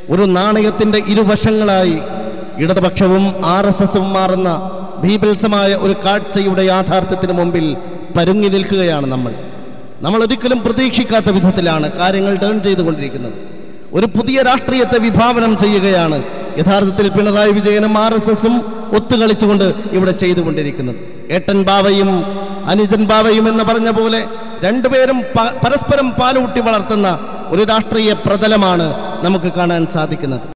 ഒരു നാണയത്തിൻ്റെ ഇരുവശങ്ങളായി ഇടതുപക്ഷവും R S എസും മാറുന്ന ഭീപത്സമായ ഒരു കാഴ്ചയുടെ യാഥാർത്ഥ്യത്തിന് മുമ്പിൽ പരുങ്ങി നിൽക്കുകയാണ് നമ്മൾ നമ്മൾ ഒരിക്കലും പ്രതീക്ഷിക്കാത്ത വിധത്തിലാണ് കാര്യങ്ങൾ ടേൺ ചെയ്തുകൊണ്ടിരിക്കുന്നത് ഒരു പുതിയ രാഷ്ട്രീയത്തെ വിഭാവനം ചെയ്യുകയാണ് യഥാർത്ഥത്തിൽ പിണറായി വിജയനും ആർ എസ് എസും ഒത്തുകളിച്ചുകൊണ്ട് ഇവിടെ ചെയ്തുകൊണ്ടിരിക്കുന്നത് ഏട്ടൻ ബാവയും അനുജൻ ബാവയും എന്ന് പറഞ്ഞ പോലെ രണ്ടുപേരും പ- പരസ്പരം പാലൂട്ടി വളർത്തുന്ന ഒരു രാഷ്ട്രീയ പ്രതലമാണ് നമുക്ക് കാണാൻ സാധിക്കുന്നത്